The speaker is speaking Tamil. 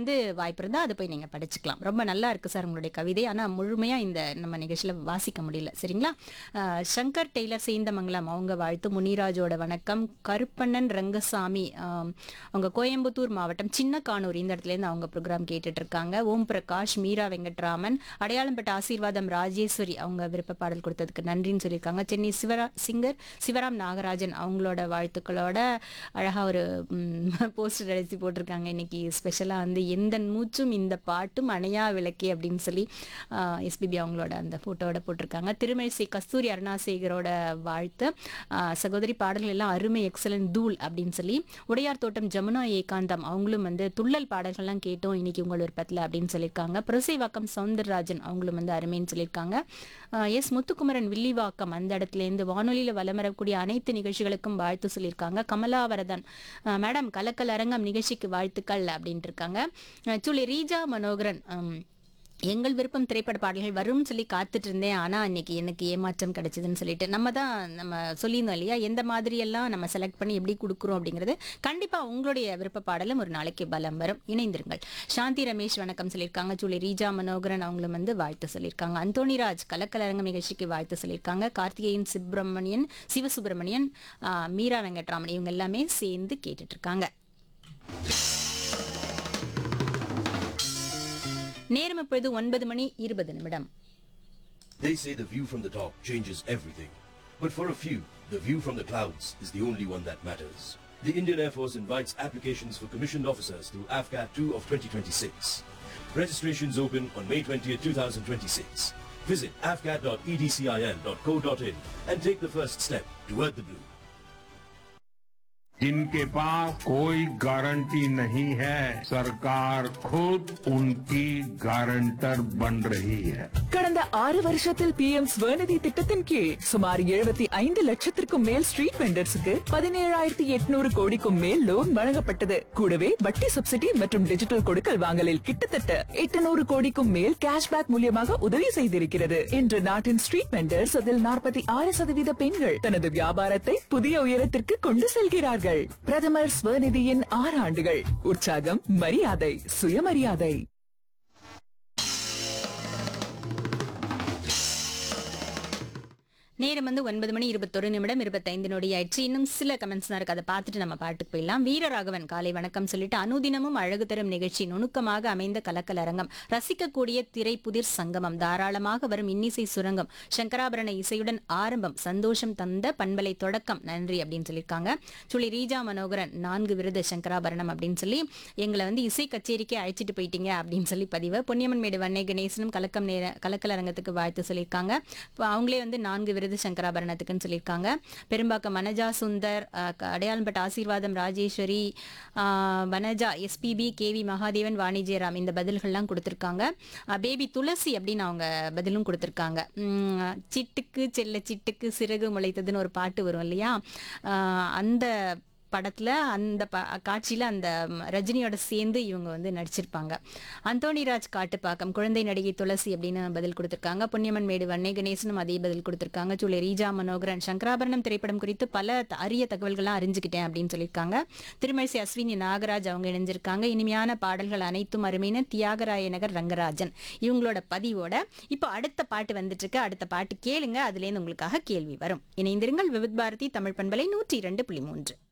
வந்து வாய்ப்பு இருந்தால் அதை போய் நீங்கள் படிச்சுக்கலாம் ரொம்ப நல்லா இருக்கு சார் உங்களுடைய கவிதை ஆனால் முழுமையாக இந்த நம்ம நிகழ்ச்சியில் வாசிக்க முடியல சரிங்களா அஹ், சங்கர் டெய்லர் சேந்தமங்கலம் அவங்க வாழ்த்து முனிராஜோட வணக்கம் கருப்பண்ணன் ரங்கசாமி ஆம், அவங்க கோயம்புத்தூர் மாவட்டம் சின்ன கானூர் இந்த இடத்துலேருந்து அவங்க ப்ரோக்ராம் கேட்டுட்டு இருக்காங்க ஓம் பிரகாஷ் மீரா வெங்கட்ராமன் அடையாளம் பெற்ற ஆசீர்வாதம் ராஜேஸ்வரி அவங்க விருப்ப பாடல் கொடுத்ததுக்கு நன்றின்னு சொல்லியிருக்காங்க சென்னை சிவரா சிங்கர் சிவராம் நாகராஜன் அவங்களோட வாழ்த்துக்களோட அழகா ஒரு போஸ்டர் எழுதி போட்டிருக்காங்க இன்னைக்கு ஸ்பெஷலாக வந்து எந்த மூச்சும் இந்த பாட்டும் அணையா விளக்கே அப்படின்னு சொல்லி எஸ்பிபி அவங்களோட அந்த ஃபோட்டோட போட்டிருக்காங்க திருமழிசை கஸ்தூரி அருணாசேகரோட வாழ்த்து ஆஹ் சகோதரி பாடல்கள் எல்லாம் அருமை எக்ஸலன்ட் தூள் அப்படின்னு சொல்லி உடையார் தோட்டம் ஜமுனா ஏகாந்தம் அவங்களும் வந்து துள்ளல் பாடல்கள்லாம் கேட்டோம் இன்னைக்கு உங்கள் விருப்பத்தில் அப்படின்னு சொல்லியிருக்காங்க புரசைவாக்கம் சவுந்தரராஜன் அவங்களும் வந்து அருமைன்னு சொல்லியிருக்காங்க ஆஹ் எஸ் முத்துக்குமரன் வில்லிவாக்கம் அந்த இடத்துலேருந்து வானொலியில் வலம் வரக்கூடிய அனைத்து நிகழ்ச்சிகளுக்கும் வாழ்த்து சொல்லியிருக்காங்க கமலாவரதன் ஆஹ் மேடம் கலக்கல் அரங்கம் நிகழ்ச்சிக்கு வாழ்த்துக்கள் அப்படின்ட்டு இருக்காங்க ஆஹ் சுழி ரீஜா மனோகரன் ஆம், எங்கள் விருப்பம் திரைப்பட பாடல்கள் வரும்னு சொல்லி காத்துட்டு இருந்தேன் ஆனா இன்னைக்கு எனக்கு ஏமாற்றம் கிடைச்சதுன்னு சொல்லிட்டு நம்ம தான் நம்ம சொல்லியிருந்தோம் இல்லையா எந்த மாதிரி எல்லாம் நம்ம செலக்ட் பண்ணி எப்படி கொடுக்குறோம் அப்படிங்கிறது கண்டிப்பா உங்களுடைய விருப்ப பாடலும் ஒரு நாளைக்கு பலம் வரும் இணைந்திருங்கள் சாந்தி ரமேஷ் வணக்கம் சொல்லியிருக்காங்க ஜூலி ரீஜா மனோகரன் அவங்களும் வந்து வாழ்த்து சொல்லியிருக்காங்க அந்தோணிராஜ் கலக்கலரங்க நிகழ்ச்சிக்கு வாழ்த்து சொல்லியிருக்காங்க கார்த்திகேயன் சுப்பிரமணியன் சிவசுப்பிரமணியன் ஆஹ், மீரா வெங்கட்ராமன் இவங்க எல்லாமே சேர்ந்து கேட்டுட்டு இருக்காங்க நேரம் இப்பொழுது ஒன்பது மணி இருபது நிமிடம் They say the view from the top changes everything. But for a few, the view from the clouds is the only one that matters. The Indian Air Force invites applications for commissioned officers through AFCAT 2 of 2026. Registrations open on May 20th, 2026. Visit afcat.edcil.co.in and take the first step toward the blue. जिनके पास कोई गारंटी नहीं है सरकार खुद उनकी गारंटर बन रही है கடந்த ஆறு வருஷத்தில் பி எம் ஸ்வநிதி திட்டத்தின் கீழ் சுமார் எழுபத்தி ஐந்து லட்சத்திற்கும் மேல் ஸ்ட்ரீட் வெண்டர்ஸுக்கு பதினேழாயிரத்தி எட்நூறு கோடிக்கும் மேல் லோன் வழங்கப்பட்டது கூடவே வட்டி சப்சிடி மற்றும் டிஜிட்டல் கொடுக்கல் வாங்கலில் கிட்டத்தட்ட எட்டுநூறு கோடிக்கும் மேல் கேஷ்பேக் மூலியமாக உதவி செய்திருக்கிறது இன்று நாட்டின் ஸ்ட்ரீட் வெண்டர்ஸ் அதில் நாற்பத்தி ஆறு சதவீத பெண்கள் தனது வியாபாரத்தை புதிய உயரத்திற்கு கொண்டு செல்கிறார்கள் பிரதமர் ஸ்வநிதியின் ஆறு ஆண்டுகள் உற்சாகம் மரியாதை சுயமரியாதை நேரம் வந்து ஒன்பது மணி இருபத்தொரு நிமிடம் இருபத்தைந்து நொடி ஆயிடுச்சு இன்னும் சில கமெண்ட்ஸ் தான் இருக்கு அதை பார்த்துட்டு நம்ம பாட்டுக்கு போயிடலாம் வீரராகவன் காலை வணக்கம் சொல்லிட்டு அனுதினமும் அழகு தரும் நிகழ்ச்சி நுணுக்கமாக அமைந்த கலக்கல் அரங்கம் ரசிக்கக்கூடிய திரை புதிர் சங்கமம் தாராளமாக வரும் இன்னிசை சுரங்கம் சங்கராபரண இசையுடன் ஆரம்பம் சந்தோஷம் தந்த பண்பலை தொடக்கம் நன்றி அப்படின்னு சொல்லியிருக்காங்க சுழி ரீஜா மனோகரன் நான்கு விருது சங்கராபரணம் அப்படின்னு சொல்லி எங்களை வந்து இசை கச்சேரிக்கே அழைச்சிட்டு போயிட்டீங்க அப்படின்னு சொல்லி பதிவு பொன்னியம்மன் மேடு வன்னை கணேசனும் கலக்கம் நேர கலக்கல் அரங்கத்துக்கு வாழ்த்து சொல்லியிருக்காங்க இப்போ அவங்களே வந்து நான்கு விருது சங்கராபரணத்துக்குன்னு சொல்லியிருக்காங்க பெரும்பாக்கம் வனஜா சுந்தர் அஹ், க- அடையாளம்பட்ட ஆசீர்வாதம் ராஜேஸ்வரி அஹ், வனஜா எஸ்பிபி கேவி மகாதேவன் வாணிஜெயராம் இந்த பதில்கள்லாம் கொடுத்துருக்காங்க பேபி துளசி அப்படின்னு அவங்க பதிலும் கொடுத்துருக்காங்க உம், சிட்டுக்கு செல்ல சிட்டுக்கு சிறகு முளைத்ததுன்னு ஒரு பாட்டு வரும் இல்லையா அஹ், அந்த படத்துல அந்த ப காட்சியில அந்த ம், ரஜினியோட சேர்ந்து இவங்க வந்து நடிச்சிருப்பாங்க அந்தோணிராஜ் காட்டுப்பாக்கம் குழந்தை நடிகை துளசி அப்படின்னு பதில் கொடுத்திருக்காங்க புண்ணியமன் மேடு வன்னை கணேசனும் அதே பதில் கொடுத்திருக்காங்க சுழி ரீஜா மனோகரன் சங்கராபரணம் திரைப்படம் குறித்து பல த- அரிய தகவல்கள்லாம் அறிஞ்சுக்கிட்டேன் அப்படின்னு சொல்லியிருக்காங்க திருமழிசை அஸ்வினி நாகராஜ் அவங்க இணைஞ்சிருக்காங்க இனிமையான பாடல்கள் அனைத்தும் அருமையான தியாகராய நகர் ரங்கராஜன் இவங்களோட பதிவோட இப்போ அடுத்த பாட்டு வந்துட்டு இருக்கு அடுத்த பாட்டு கேளுங்க அதுலேருந்து உங்களுக்காக கேள்வி வரும் இணைந்திருங்கள் விவித் பாரதி தமிழ் பண்பலை நூற்றி இரண்டு புள்ளி மூன்று